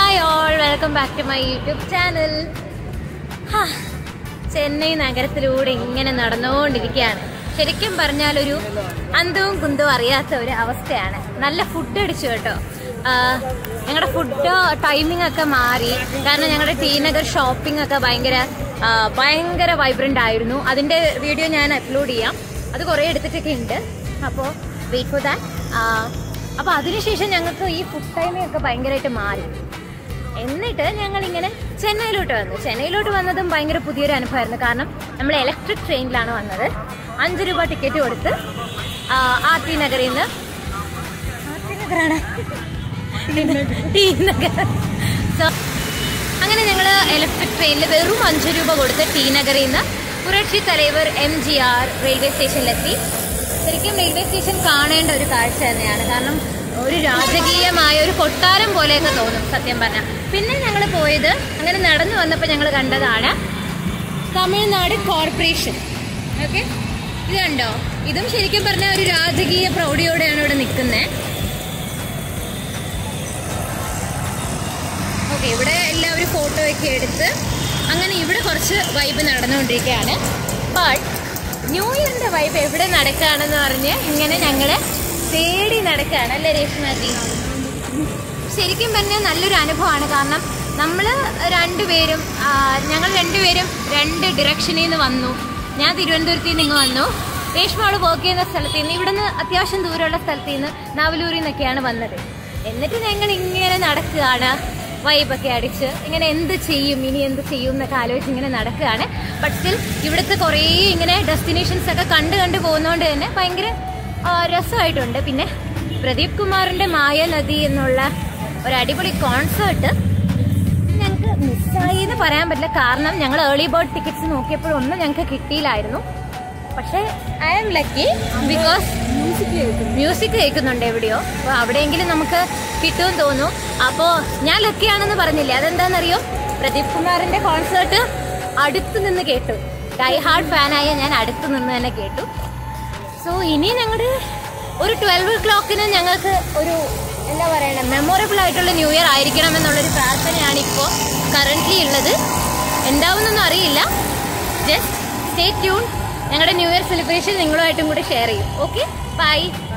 hi all welcome back to my YouTube channel Chennai നഗരത്തിലൂടെ ഇങ്ങനെ നടന്നുകൊണ്ടിരിക്കുകയാണ് ശരിക്കും പറഞ്ഞാൽ ഒരു അന്തവും കുന്തവും അറിയാത്ത ഒരു അവസ്ഥയാണ് നല്ല ഫുഡ് അടിച്ചു കേട്ടോ ഞങ്ങളുടെ ഫുഡ് ടൈമിംഗ് ഒക്കെ മാറി കാരണം ഞങ്ങളുടെ ടി നഗർ ഷോപ്പിംഗ് ഒക്കെ ഭയങ്കര ആ, ഭയങ്കര വൈബ്രന്റ് ആയിരുന്നു അതിന്റെ വീഡിയോ ഞാൻ അപ്ലോഡ് ചെയ്യാം അത് കുറേ എടുത്തിട്ടൊക്കെ ഉണ്ട് അപ്പോൾ വെയിറ്റ് ഫോർ ദാറ്റ് അപ്പോൾ അതിനുശേഷം ഞങ്ങൾക്ക് ഈ ഫുഡ് ടൈമിംഗ് ഒക്കെ ഭയങ്കരമായിട്ട് മാറി എന്നിട്ട് ഞങ്ങൾ ഇങ്ങനെ ചെന്നൈയിലോട്ട് വന്നു ചെന്നൈയിലോട്ട് വന്നതും ഭയങ്കര പുതിയൊരു അനുഭവമായിരുന്നു കാരണം നമ്മൾ ഇലക്ട്രിക് ട്രെയിനിലാണ് വന്നത് അഞ്ച് രൂപ ടിക്കറ്റ് കൊടുത്ത് ആ, ആർ ടി നഗറിൽ നിന്ന് ആർ ടി നഗറാണ് ടി നഗർ സോ അങ്ങനെ ഞങ്ങൾ ഇലക്ട്രിക് ട്രെയിനിൽ വെറും അഞ്ച് രൂപ കൊടുത്ത് ടി നഗറിൽ നിന്ന് പുരക്ഷി തലൈവർ എം ജി ആർ റെയിൽവേ സ്റ്റേഷനിലെത്തി ശരിക്കും റെയിൽവേ സ്റ്റേഷൻ കാണേണ്ട ഒരു കാഴ്ച തന്നെയാണ് കാരണം ഒരു രാജകീയമായ ഒരു കൊട്ടാരം പോലെയൊക്കെ തോന്നും സത്യം പറഞ്ഞാൽ പിന്നെ ഞങ്ങൾ പോയത് അങ്ങനെ നടന്നു വന്നപ്പോൾ ഞങ്ങൾ കണ്ടതാണ് തമിഴ്നാട് കോർപ്പറേഷൻ ഓക്കെ ഇത് കണ്ടോ ഇതും ശരിക്കും പറഞ്ഞാൽ ഒരു രാജകീയ പ്രൗഢിയോടെയാണ് ഇവിടെ നിൽക്കുന്നത് ഓക്കെ ഇവിടെ എല്ലാവരും ഫോട്ടോ ഒക്കെ എടുത്ത് അങ്ങനെ ഇവിടെ കുറച്ച് വൈബ് നടന്നുകൊണ്ടിരിക്കുകയാണ് ബട്ട് ന്യൂ ഇയറിന്റെ വൈബ് എവിടെ നടക്കുകയാണെന്ന് പറഞ്ഞ് ഇങ്ങനെ ഞങ്ങള് തേടി നടക്കുകയാണ് അല്ലേ രേഷ്മാജി ശരിക്കും പറഞ്ഞാൽ നല്ലൊരു അനുഭവമാണ് കാരണം നമ്മൾ രണ്ടുപേരും ആ, ഞങ്ങൾ രണ്ടുപേരും രണ്ട് ഡിറക്ഷനിൽ നിന്ന് വന്നു ഞാൻ തിരുവനന്തപുരത്ത് നിന്ന് ഇങ്ങ് വന്നു രേഷ്മ വർക്ക് ചെയ്യുന്ന സ്ഥലത്ത് നിന്ന് ഇവിടുന്ന് അത്യാവശ്യം ദൂരമുള്ള സ്ഥലത്ത് നിന്ന് നാവലൂരിൽ നിന്നൊക്കെയാണ് വന്നത് എന്നിട്ട് ഞങ്ങൾ ഇങ്ങനെ നടക്കുകയാണ് വൈബൊക്കെ അടിച്ച് ഇങ്ങനെ എന്ത് ചെയ്യും ഇനി എന്ത് ചെയ്യും എന്നൊക്കെ ആലോചിച്ച് ഇങ്ങനെ നടക്കുകയാണ് ബട്ട് സ്റ്റിൽ ഇവിടുത്തെ കുറേ ഇങ്ങനെ ഡെസ്റ്റിനേഷൻസ് ഒക്കെ കണ്ട് കണ്ട് പോകുന്നതുകൊണ്ട് തന്നെ ഭയങ്കര ആ, രസമായിട്ടുണ്ട് പിന്നെ പ്രദീപ് കുമാറിന്റെ മായ നദി എന്നുള്ള ഒരു അടിപൊളി കോൺസേർട്ട് ഞങ്ങൾക്ക് മിസ്സായി എന്ന് പറയാൻ പറ്റില്ല കാരണം ഞങ്ങൾ ഏർലി ബേർഡ് ടിക്കറ്റ്സ് നോക്കിയപ്പോഴൊന്നും ഞങ്ങൾക്ക് കിട്ടിയില്ലായിരുന്നു പക്ഷേ I am lucky because music കേൾക്കുന്നുണ്ട് എവിടെയോ അപ്പോൾ അവിടെയെങ്കിലും നമുക്ക് കിട്ടുമെന്ന് തോന്നുന്നു അപ്പോൾ ഞാൻ ലക്കിയാണെന്ന് പറഞ്ഞില്ലേ അതെന്താണെന്നറിയോ പ്രദീപ് കുമാറിന്റെ കോൺസേർട്ട് അടുത്ത് നിന്ന് കേട്ടു ഡൈ ഹാർഡ് ഫാനായ ഞാൻ അടുത്ത് നിന്ന് തന്നെ കേട്ടു സോ ഇനി ഞങ്ങളുടെ ഒരു ട്വൽവ് ഒ ക്ലോക്കിന് ഞങ്ങൾക്ക് ഒരു എന്താ പറയണ മെമ്മോറബിൾ ആയിട്ടുള്ള ന്യൂ ഇയർ ആയിരിക്കണം എന്നുള്ളൊരു പ്രാർത്ഥനയാണ് ഇപ്പോൾ കറൻ്റ്ലി ഉള്ളത് എന്താവുന്നൊന്നും അറിയില്ല ജസ്റ്റ് സ്റ്റേ ട്യൂൺ ഞങ്ങളുടെ ന്യൂ ഇയർ സെലിബ്രേഷൻ നിങ്ങളുമായിട്ടും കൂടി ഷെയർ ചെയ്യും ഓക്കെ ബൈ